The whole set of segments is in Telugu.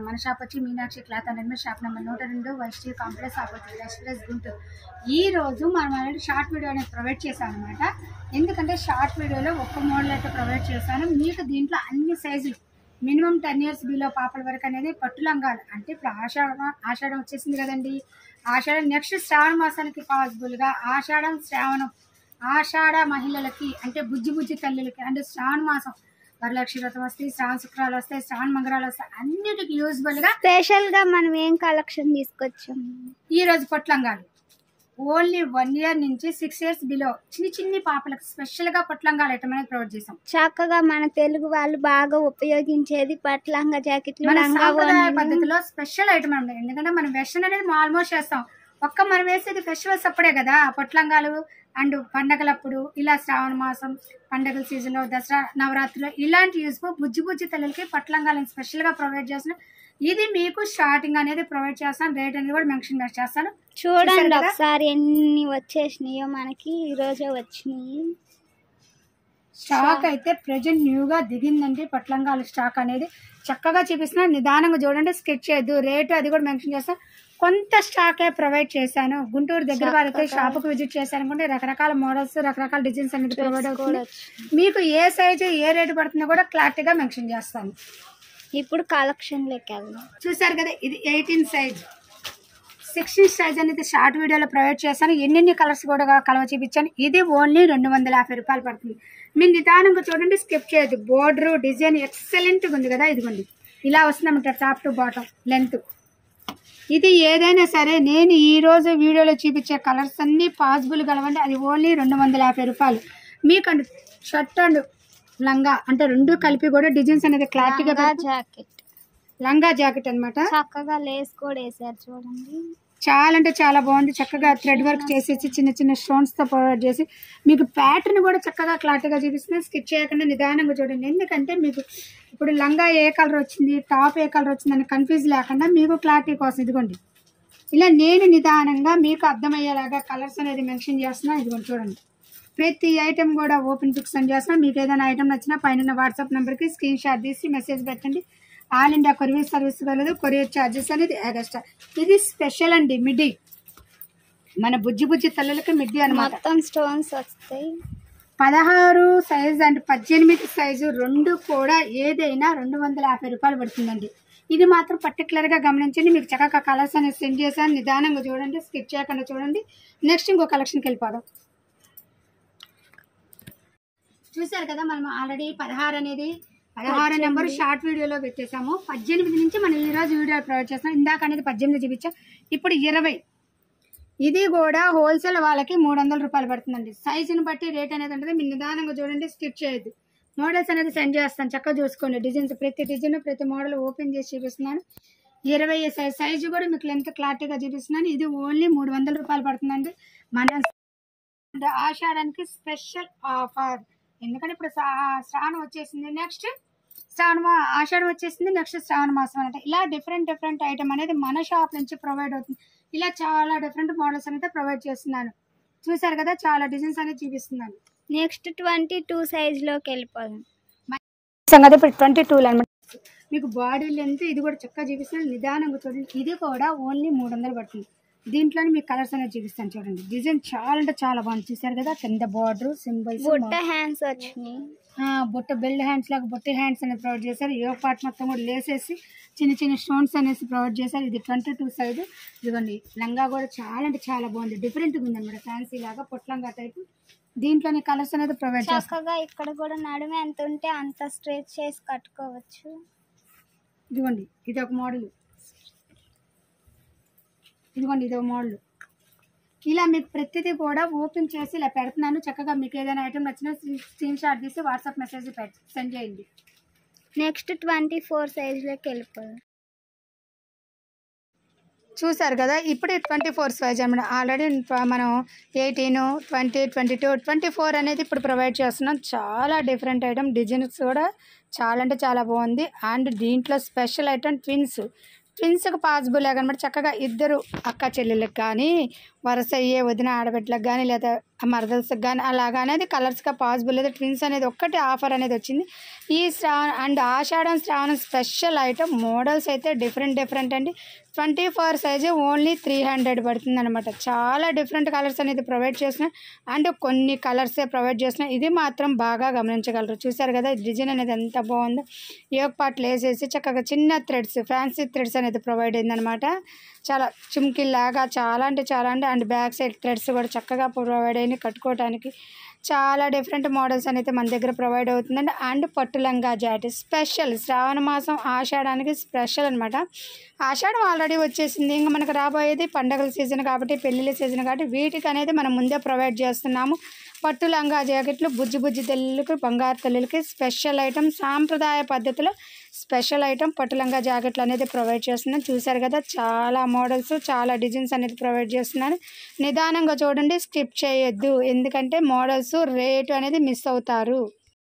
నమస్కారం మన షాప్ వచ్చి మీనాక్షి క్లాత్ అనేది షాప్ నెంబర్ నూట రెండు Vaishni complex opposite express Guntur ఈ రోజు మనం ఆల్రెడీ షార్ట్ వీడియో అనేది ప్రొవైడ్ చేశాను అనమాట ఎందుకంటే షార్ట్ వీడియోలో ఒక్క మోడల్ అయితే ప్రొవైడ్ చేశాను మీకు దీంట్లో అన్ని సైజులు మినిమం టెన్ ఇయర్స్ బిలో పాపల వరకు అనేది పట్టు లంగాలు అంటే ఇప్పుడు ఆషాఢం ఆషాఢం వచ్చేసింది కదండి ఆషాఢం నెక్స్ట్ శ్రావణ మాసానికి పాసిబుల్గా ఆషాఢం శ్రావణం ఆషాఢ మహిళలకి అంటే బుజ్జి బుజ్జి తల్లులకి అంటే శ్రావణ మాసం వరలక్ష్మి వ్రతం వస్తాయి శ్రావణ శుక్రాలు వస్తాయి శ్రావణ మంగళాలు వస్తాయి అన్నిటికీ యూజ్ఫుల్ గా స్పెషల్ గా మనం ఏం కలెక్షన్ తీసుకొచ్చాం ఈ రోజు పొట్లంగాలు ఓన్లీ వన్ ఇయర్ నుంచి సిక్స్ ఇయర్స్ బిలో చిన్ని చిన్ని పాపలకు స్పెషల్ గా పొట్లంగాలు ఐటమ్ అనేది ప్రొవైడ్ చేసాం చక్కగా మన తెలుగు వాళ్ళు బాగా ఉపయోగించేది పట్లంగా జాకెట్లు మన లంగా సాంప్రదాయ ఓణీలు. పద్ధతిలో స్పెషల్ ఐటమ్ అండి ఎందుకంటే మనం వెస్టర్న్ అనేది మనం ఆల్మోస్ట్ చేస్తాం ఒక్క మనం వేసేది ఫెస్టివల్స్ అప్పుడే కదా పొట్లంగాలు అండ్ పండగలప్పుడు ఇలా శ్రావణ మాసం పండగల సీజన్లో దసరా నవరాత్రిలో ఇలాంటి యూస్ఫుల్ బుజ్జి బుజ్జి తల్లికి పట్లంగాలను స్పెషల్గా ప్రొవైడ్ చేస్తున్నాం ఇది మీకు స్టార్టింగ్ అనేది ప్రొవైడ్ చేస్తాను రేట్ అనేది కూడా మెన్షన్ చేస్తాను చూశారు చూడండి కదా? ఒకసారి ఎన్ని వచ్చేసినాయో మనకి ఈ రోజే వచ్చినాయి స్టాక్ అయితే ప్రజెంట్ న్యూగా దిగిందండి పట్లంగాల స్టాక్ అనేది చక్కగా చూపిస్తున్నా నిదానంగా చూడండి స్కెచ్ చేయొద్దు రేటు అది కూడా మెన్షన్ చేస్తాను కొంత స్టాకే ప్రొవైడ్ చేశాను గుంటూరు దగ్గర వారైతే షాప్కి విజిట్ చేశాను అనుకుంటే రకరకాల మోడల్స్ రకరకాల డిజైన్స్ అనేది ప్రొవైడ్ అవుతుంది కూడా మీకు ఏ సైజు ఏ రేటు పడుతుందో కూడా క్లారిటీగా మెన్షన్ చేస్తాను ఇప్పుడు కలెక్షన్ లెక్క వెళ్దాం చూసారు కదా ఇది ఎయిటీన్ సైజ్ సిక్స్టీన్ సైజ్ అనేది షార్ట్ వీడియోలో ప్రొవైడ్ చేశాను ఎన్నెన్ని కలర్స్ కూడా కలవ చూపించాను ఇది ఓన్లీ రెండు వందల యాభై రూపాయలు పడుతుంది మీరు నిదానంగా చూడండి స్కిప్ చేయొద్దు బోర్డర్ డిజైన్ ఎక్సలెంట్గా ఉంది కదా ఇదిగోండి ఇలా వస్తుందన్నమాట టాప్ టు బాటమ్ లెంత్ ఇది ఏదైనా సరే నేను ఈ రోజు వీడియోలో చూపించే కలర్స్ అన్నీ పాసిబుల్ కలవండి అది ఓన్లీ రెండు వందల యాభై రూపాయలు మీకండి షర్ట్ అండ్ లంగా అంటే రెండు కలిపి కూడా డిజైన్స్ అనేది క్లారిటీగా లంగా జాకెట్ లంగా జాకెట్ అన్నమాట చక్కగా లేస్ కూడా వేసారు చూడండి చాలా అంటే చాలా బాగుంది చక్కగా థ్రెడ్ వర్క్ చేసేసి చిన్న చిన్న స్టోన్స్ తో ప్రొవైడ్ చేసి మీకు ప్యాటర్న్ కూడా చక్కగా క్లారిటీగా చూపిస్తుంది స్కిచ్ చేయకుండా నిదానంగా చూడండి ఎందుకంటే మీకు ఇప్పుడు లంగా ఏ కలర్ వచ్చింది టాప్ ఏ కలర్ వచ్చింది అని కన్ఫ్యూజ్ లేకుండా మీకు క్లారిటీ కోసం ఇదిగోండి ఇలా నేను నిదానంగా మీకు అర్థమయ్యేలాగా కలర్స్ అనేది మెన్షన్ చేస్తున్నా ఇదిగోండి చూడండి ప్రతి ఐటెం కూడా ఓపెన్ పిక్స్ అని చేస్తున్నా మీకు ఏదైనా ఐటెం నచ్చినా పైన వాట్సాప్ నెంబర్కి స్క్రీన్ షాట్ తీసి మెసేజ్ పెట్టండి ఆల్ ఇండియా కొరియర్ సర్వీస్ కలదు కొరియర్ ఛార్జెస్ అనేది ఎగస్ట్రా ఇది స్పెషల్ అండి మిడ్డీ మన బుజ్జి బుజ్జి తల్లులకి మిడ్డీ అనమాట మొత్తం స్టోన్స్ వస్తాయి పదహారు సైజ్ అండ్ పద్దెనిమిది సైజు రెండు కూడా ఏదైనా రెండు వందల యాభై రూపాయలు పడుతుందండి ఇది మాత్రం పర్టికులర్గా గమనించండి మీకు చక్కగా కలర్స్ అనేది సెండ్ చేశాను నిదానంగా చూడండి స్కిప్ చేయకుండా చూడండి నెక్స్ట్ ఇంకో కలెక్షన్కి వెళ్ళిపోదాం చూశారు కదా మనం ఆల్రెడీ పదహారు అనేది పదహారు నెంబర్ షార్ట్ వీడియోలో పెట్టేశాము పద్దెనిమిది నుంచి మనం ఈ రోజు వీడియో ప్రొవైడ్ చేస్తాం ఇందాక అనేది పద్దెనిమిది చూపించాం ఇప్పుడు ఇరవై ఇది కూడా హోల్సేల్ వాళ్ళకి మూడు వందల రూపాయలు పడుతుందండి సైజుని బట్టి రేట్ అనేది ఉంటుంది మీరు నిదానంగా చూడండి స్టిచ్ చేయొద్దు మోడల్స్ అనేది సెండ్ చేస్తాను చక్కగా చూసుకోండి డిజైన్స్ ప్రతి డిజైన్ ప్రతి మోడల్ ఓపెన్ చేసి చూపిస్తున్నాను ఇరవై సైజ్ సైజు కూడా మీకు లెంత్ క్లారిటీగా చూపిస్తున్నాను ఇది ఓన్లీ మూడు వందల రూపాయలు పడుతుందండి మన ఆషాఢానికి స్పెషల్ ఆఫర్ ఎందుకంటే ఇప్పుడు శ్రా- శ్రావణం వచ్చేసింది నెక్స్ట్ శ్రావణ మా- ఆషాఢం వచ్చేసింది నెక్స్ట్ శ్రావణ మాసం అంటే ఇలా డిఫరెంట్ డిఫరెంట్ ఐటమ్ అనేది మన షాప్ నుంచి ప్రొవైడ్ అవుతుంది ఇలా చాలా డిఫరెంట్ మోడల్స్ అనేది ప్రొవైడ్ చేస్తున్నాను చూసారు కదా చాలా డిజైన్స్ అనేది చూపిస్తున్నాను నెక్స్ట్ ట్వంటీ టూ సైజ్ లోకి వెళ్ళిపోదాం సంగతి ఇప్పుడు ట్వంటీ టూ అనమాట మీకు బాడీ లెంత్ ఇది కూడా చక్కగా చూపిస్తున్నాను నిదానంగా చూడండి ఇది కూడా ఓన్లీ మూడు వందలు పడుతుంది దీంట్లోనే మీకు కలర్స్ అనేది చూపిస్తాను చూడండి డిజైన్ చాలా అంటే చాలా బాగుంది చూసారు కదా కింద బార్డర్ సింబల్స్ బుట్ట హ్యాండ్స్ వచ్చినాయి బుట్ట బెల్ట్ హ్యాండ్స్ లాగా బుట్ట హ్యాండ్స్ అనేది ప్రొవైడ్ చేశారు ఏ పార్ట్ మొత్తం కూడా లేసేసి చిన్న చిన్న స్టోన్స్ అనేసి ప్రొవైడ్ చేశారు ఇది ట్వంటీ టూ సైజ్ ఇదిగోండి లంగా కూడా చాలా అంటే చాలా బాగుంది డిఫరెంట్గా ఉంది అనమాట ఫ్యాన్సీ లాగా పొట్లంగా టైప్ దీంట్లోని కలర్స్ అనేది ప్రొవైడ్ చేస్తారు చక్కగా ఇక్కడ కూడా నడుము ఎంత ఉంటే అంత స్ట్రెచ్ చేసి కట్టుకోవచ్చు ఇదిగోండి ఇది ఒక మోడల్ ఇదిగోండి ఇది ఒక మోడల్ ఇలా మీకు ప్రతిదీ కూడా ఓపెన్ చేసి ఇలా పెడుతున్నాను చక్కగా మీకు ఏదైనా ఐటమ్ నచ్చినా స్క్రీన్ షాట్ తీసి వాట్సాప్ మెసేజ్ పెట్ సెండ్ చేయండి నెక్స్ట్ ట్వంటీ ఫోర్ సైజ్ లోకి వెళ్ళిపోదాం చూసారు కదా ఇప్పుడు ట్వంటీ ఫోర్ సైజ్ అనమాట ఆల్రెడీ మనం eighteen twenty twenty two twenty four అనేది ఇప్పుడు ప్రొవైడ్ చేస్తున్నాం చాలా డిఫరెంట్ ఐటమ్ డిజైన్స్ కూడా చాలా అంటే చాలా బాగుంది అండ్ దీంట్లో స్పెషల్ ఐటమ్ ట్విన్స్ ట్విన్స్కి పాసిబుల్ అనమాట చక్కగా ఇద్దరు అక్క చెల్లెళ్ళకి కానీ వరుస అయ్యే వదిన ఆడబిడ్డలకు కానీ లేదా మరదల్స్కి కానీ అలాగా అనేది కలర్స్గా పాసిబుల్ లేదా ట్విన్స్ అనేది ఒక్కటి ఆఫర్ అనేది వచ్చింది ఈ శ్రావణ and Ashadham Shravanam special item models అయితే డిఫరెంట్ డిఫరెంట్ అండి twenty four size only three hundred పడుతుంది అనమాట చాలా డిఫరెంట్ కలర్స్ అనేది ప్రొవైడ్ చేస్తున్నాయి అండ్ కొన్ని కలర్సే ప్రొవైడ్ చేస్తున్నాయి ఇది మాత్రం బాగా గమనించగలరు చూసారు కదా డిజైన్ అనేది ఎంత బాగుందో యోగ పాటలు వేసేసి చక్కగా చిన్న థ్రెడ్స్ ఫ్యాన్సీ థ్రెడ్స్ అనేది ప్రొవైడ్ అయిందనమాట చాలా చుమ్కిల్లాగా చాలా అంటే చాలా అంటే అండ్ బ్యాక్ సైడ్ థ్రెడ్స్ కూడా చక్కగా ప్రొవైడ్ అయినాయి కట్టుకోవడానికి చాలా డిఫరెంట్ మోడల్స్ అనేది మన దగ్గర ప్రొవైడ్ అవుతుందండి అండ్ పట్టు లంగా జాకెట్ స్పెషల్ శ్రావణ మాసం ఆషాఢానికి స్పెషల్ అనమాట ఆషాఢం ఆల్రెడీ వచ్చేసింది ఇంకా మనకు రాబోయేది పండగల సీజన్ కాబట్టి పెళ్ళిళ్ళ సీజన్ కాబట్టి వీటికి అనేది మనం ముందే ప్రొవైడ్ చేస్తున్నాము పట్టు లంగా జాకెట్లు బుజ్జి బుజ్జి తల్లులకి బంగారు తల్లులకి స్పెషల్ ఐటమ్ సాంప్రదాయ పద్ధతిలో స్పెషల్ ఐటమ్ పట్టు లంగా జాకెట్లు అనేది ప్రొవైడ్ చేస్తున్నాను చూసారు కదా చాలా మోడల్స్ చాలా డిజైన్స్ అనేది ప్రొవైడ్ చేస్తున్నాను నిదానంగా చూడండి స్కిప్ చేయొద్దు ఎందుకంటే మోడల్స్ రేటు అనేది మిస్ అవుతారు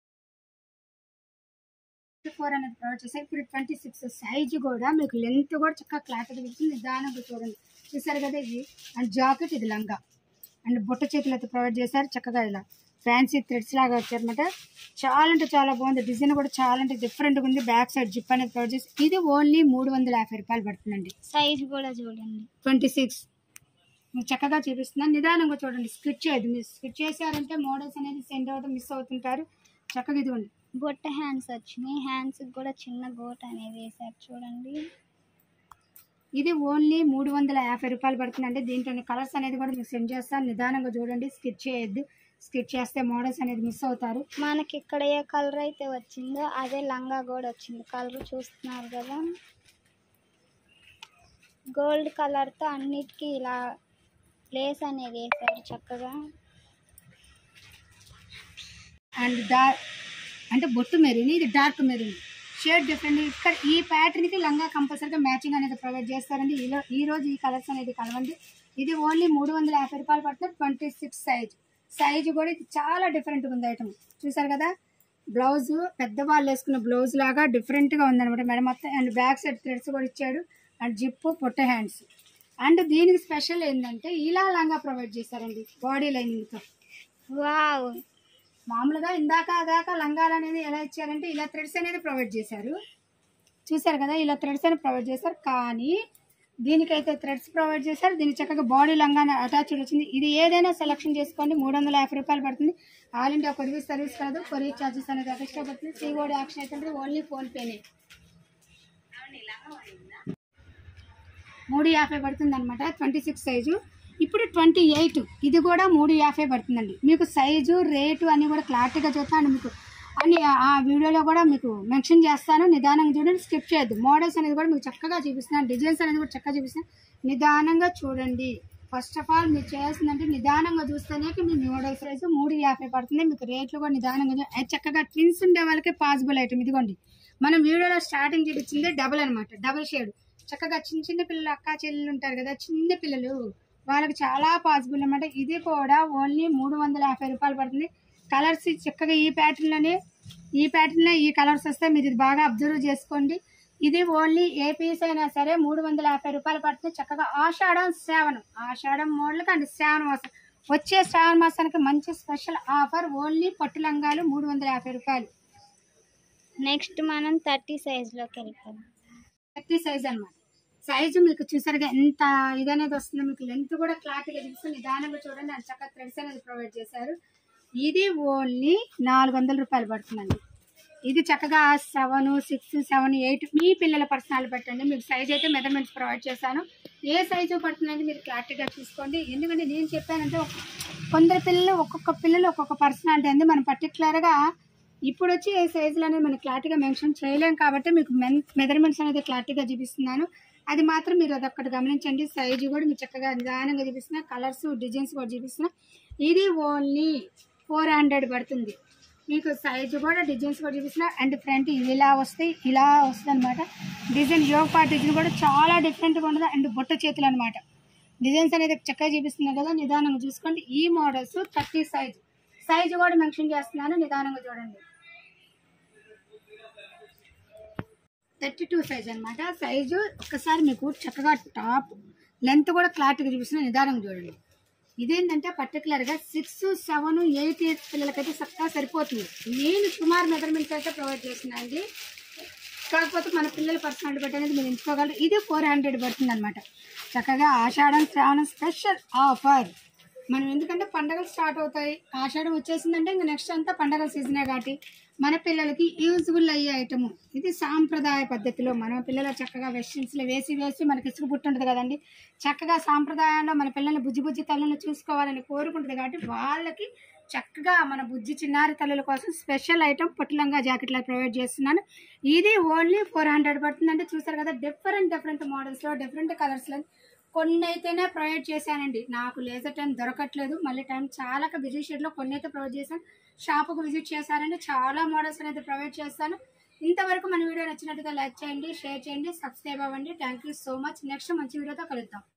ఫోర్ అనేది ప్రొవైడ్ చేశారు ఇప్పుడు ట్వంటీ సిక్స్ సైజ్ కూడా మీకు లెంత్ కూడా చక్కగా క్లాత్ దొరుకుతుంది నిదానంగా చూడండి చూసారు కదా ఇది అండ్ జాకెట్ ఇది లంగా అండ్ బుట్ట చేతులు అయితే ప్రొవైడ్ చేశారు చక్కగా ఇలా ఫ్యాన్సీ థ్రెడ్స్ లాగా వచ్చారనమాట చాలా అంటే చాలా బాగుంది డిజైన్ కూడా చాలా అంటే డిఫరెంట్గా ఉంది బ్యాక్ సైడ్ జిప్ అనేది ప్రొవైడ్ చేసి ఇది ఓన్లీ మూడు వందల యాభై రూపాయలు పడుతుందండి సైజ్ కూడా చూడండి ట్వంటీ సిక్స్ చక్కగా చూపిస్తున్నాను నిదానంగా చూడండి స్కిచ్ చేయదు మీరు స్కిచ్ చేశారంటే మోడల్స్ అనేది సెండ్ అవడం మిస్ అవుతుంటారు చక్కగా ఇదిగోండి బొట్ట హ్యాండ్స్ వచ్చినాయి హ్యాండ్స్ కూడా చిన్న గోట్ అనేది వేసారు చూడండి ఇది ఓన్లీ మూడు వందల యాభై రూపాయలు పడుతుందండి దీంట్లో కలర్స్ అనేది కూడా మీకు సెండ్ చేస్తాను నిదానంగా చూడండి స్కిచ్ చేయొద్దు స్కిచ్ చేస్తే మోడల్స్ అనేది మిస్ అవుతారు మనకి ఇక్కడ ఏ కలర్ అయితే వచ్చిందో అదే లంగా కూడా వచ్చింది కలర్ చూస్తున్నారు కదా గోల్డ్ కలర్తో అన్నిటికీ ఇలా లేస్ అనేది వేసారు చక్కగా అండ్ డార్క్ అంటే బొట్టు మెరూన్ ఇది డార్క్ మెరూన్ షేడ్ డిఫరెంట్ ఇక్కడ ఈ ప్యాటర్న్కి లంగా కంపల్సరీగా మ్యాచింగ్ అనేది ప్రొవైడ్ చేస్తారండి ఈలో ఈ రోజు ఈ కలర్స్ అనేది కలవండి ఇది ఓన్లీ మూడు వందల యాభై రూపాయలు పడుతుంది ట్వంటీ సిక్స్ సైజ్ సైజ్ కూడా ఇది చాలా డిఫరెంట్గా ఉంది ఐటమ్ చూసారు కదా బ్లౌజ్ పెద్దవాళ్ళు వేసుకున్న బ్లౌజ్ లాగా డిఫరెంట్గా ఉందన్నమాట మేడం మొత్తం అండ్ బ్యాక్ సైడ్ థ్రెడ్స్ కూడా ఇచ్చాడు అండ్ జిప్పు పొట్ట హ్యాండ్స్ అండ్ దీనికి స్పెషల్ ఏంటంటే ఇలా లంగా ప్రొవైడ్ చేశారండి బాడీ లైనింగ్తో వావ్ మామూలుగా ఇందాక దాకా లంగాలు అనేది ఎలా ఇచ్చారంటే ఇలా థ్రెడ్స్ అనేది ప్రొవైడ్ చేశారు చూసారు కదా ఇలా థ్రెడ్స్ అనేది ప్రొవైడ్ చేశారు కానీ దీనికైతే థ్రెడ్స్ ప్రొవైడ్ చేశారు దీనికి చక్కగా బాడీ లంగానే అటాచ్డ్ వచ్చింది ఇది ఏదైనా సెలెక్షన్ చేసుకోండి మూడు వందల యాభై రూపాయలు పడుతుంది ఆల్ ఇండియా కొరియర్ సర్వీస్ కాదు కొరియర్ ఛార్జెస్ అనేది ఎక్స్ట్రా పడుతుంది సిఓడి యాక్షన్ అయితే ఓన్లీ ఫోన్పేనే మూడు యాభై పడుతుంది అనమాట ట్వంటీ సిక్స్ సైజు ఇప్పుడు ట్వంటీ ఎయిట్ ఇది కూడా మూడు యాభై పడుతుందండి మీకు సైజు రేటు అన్నీ కూడా క్లారిటీగా చూస్తాను మీకు అన్ని ఆ వీడియోలో కూడా మీకు మెన్షన్ చేస్తాను నిదానంగా చూడండి స్కిప్ చేయొద్దు మోడల్స్ అనేది కూడా మీకు చక్కగా చూపిస్తున్నాను డిజైన్స్ అనేది కూడా చక్కగా చూపిస్తాను నిదానంగా చూడండి ఫస్ట్ ఆఫ్ ఆల్ మీరు చేయాల్సిందంటే నిదానంగా చూస్తేనే మీ మోడల్ సైజు మూడు యాభై పడుతుంది మీకు రేట్లు కూడా నిదానంగా చూ- అది చక్కగా ట్విన్స్ ఉండే వాళ్ళకి పాసిబుల్ ఐటమ్ ఇదిగోండి మనం వీడియోలో స్టార్టింగ్ చూపించింది డబుల్ అనమాట డబుల్ షేడ్ చక్కగా చిన్న చిన్న పిల్లలు అక్క చెల్లెలు ఉంటారు కదా చిన్న పిల్లలు వాళ్ళకి చాలా పాసిబుల్ అనమాట ఇది కూడా ఓన్లీ మూడు వందల యాభై రూపాయలు పడుతుంది కలర్స్ చక్కగా ఈ ప్యాటర్న్లోనే ఈ ప్యాటర్న్లో ఈ కలర్స్ వస్తే మీరు ఇది బాగా అబ్జర్వ్ చేసుకోండి ఇది ఓన్లీ ఏ పీస్ అయినా సరే మూడు వందల యాభై రూపాయలు పడుతుంది చక్కగా ఆషాఢం శ్రావణం ఆషాఢం మోడల్కి అండ్ శ్రావణ మాసం వచ్చే శ్రావణ మాసానికి మంచి స్పెషల్ ఆఫర్ ఓన్లీ పట్టు లంగాలు మూడు వందల యాభై రూపాయలు నెక్స్ట్ మనం థర్టీ సైజ్లోకి వెళ్ళిపోదాం థర్టీ సైజ్ అన్నమాట సైజు మీకు చూసారుగా ఎంత ఇది అనేది వస్తుందో మీకు లెంత్ కూడా క్లారిటీగా చూపిస్తుంది నిదానంగా చూడండి అంత చక్కగా థ్రెడ్స్ అనేది ప్రొవైడ్ చేశారు ఇది ఓన్లీ నాలుగు వందల రూపాయలు పడుతుందండి ఇది చక్కగా సెవెన్ సిక్స్ సెవెన్ ఎయిట్ మీ పిల్లల పర్సనల్ పెట్టండి మీకు సైజ్ అయితే మెజర్మెంట్స్ ప్రొవైడ్ చేశాను ఏ సైజు పడుతుందని మీరు క్లారిటీగా చూసుకోండి ఎందుకంటే నేను చెప్పానంటే ఒక- కొందరు పిల్లలు ఒక్కొక్క పిల్లలు ఒక్కొక్క పర్సనాలిటీ అంది మనం పర్టికులర్గా ఇప్పుడు వచ్చి ఏ సైజులు అనేది మనం క్లారిటీగా మెన్షన్ చేయలేం కాబట్టి మీకు మెన్ మెజర్మెంట్స్ అనేది క్లారిటీగా చూపిస్తున్నాను అది మాత్రం మీరు అదొక్కటి గమనించండి సైజు కూడా మీరు చక్కగా నిదానంగా చూపిస్తున్నా కలర్స్ డిజైన్స్ కూడా చూపిస్తున్నా ఇది ఓన్లీ ఫోర్ హండ్రెడ్ పడుతుంది మీకు సైజు కూడా డిజైన్స్ కూడా చూపిస్తున్నా అండ్ ఫ్రంట్ ఇలా వస్తాయి ఇలా వస్తుంది అనమాట డిజైన్ యోగ పార్ట్ డిజైన్ కూడా చాలా డిఫరెంట్గా ఉండదు అండ్ బుట్ట చేతులు అనమాట డిజైన్స్ అనేది చక్కగా చూపిస్తున్నారు కదా నిదానంగా చూసుకోండి ఈ మోడల్స్ థర్టీ సైజ్ సైజు కూడా మెన్షన్ చేస్తున్నాను నిదానంగా చూడండి థర్టీ టూ సైజ్ అనమాట సైజు ఒక్కసారి మీకు చక్కగా టాప్ లెంత్ కూడా క్లారిటీగా చూపిస్తున్నా నిదానంగా చూడండి ఇదేంటంటే పర్టికులర్ గా సిక్స్ సెవెన్ ఎయిట్ ఇయర్స్ పిల్లలకైతే చక్కగా సరిపోతుంది నేను సుమారు మెజర్మెంట్స్ అయితే ప్రొవైడ్ చేస్తున్నా అండి కాకపోతే మన పిల్లల పర్సనాలిటీ బట్టి అనేది మీరు ఎంచుకోగలరు ఇది ఫోర్ హండ్రెడ్ పడుతుంది అనమాట చక్కగా ఆషాఢం శ్రావణం స్పెషల్ ఆఫర్ మనం ఎందుకంటే పండగలు స్టార్ట్ అవుతాయి ఆషాఢం వచ్చేసిందంటే ఇంకా నెక్స్ట్ అంతా పండగల సీజనే కాబట్టి మన పిల్లలకి యూజ్ఫుల్ అయ్యే ఐటమ్ ఇది సాంప్రదాయ పద్ధతిలో మన పిల్లలు చక్కగా వెస్టిన్స్లో వేసి వేసి మనకి ఇసుకు పుట్టుంటుంది కదండి చక్కగా సాంప్రదాయంలో మన పిల్లల్ని బుజ్జి బుజ్జి తల్లులను చూసుకోవాలని కోరుకుంటుంది కాబట్టి వాళ్ళకి చక్కగా మన బుజ్జి చిన్నారి తల్లుల కోసం స్పెషల్ ఐటమ్ పొట్లంగా జాకెట్లా ప్రొవైడ్ చేస్తున్నాను ఇది ఓన్లీ ఫోర్ హండ్రెడ్ పడుతుందంటే చూసారు కదా డిఫరెంట్ డిఫరెంట్ మోడల్స్లో డిఫరెంట్ కలర్స్లో కొన్ని అయితేనే ప్రొవైడ్ చేశానండి నాకు లేజర్ టైం దొరకట్లేదు మళ్ళీ టైం చాలా బిజీ షెడ్లో కొన్ని అయితే ప్రొవైడ్ చేశాను షాపుకు విజిట్ చేశానండి చాలా మోడల్స్ అనేది ప్రొవైడ్ చేస్తాను ఇంతవరకు మన వీడియో నచ్చినట్టుగా లైక్ చేయండి షేర్ చేయండి సబ్స్క్రైబ్ అవ్వండి thank you so much next మంచి వీడియోతో కలుద్దాం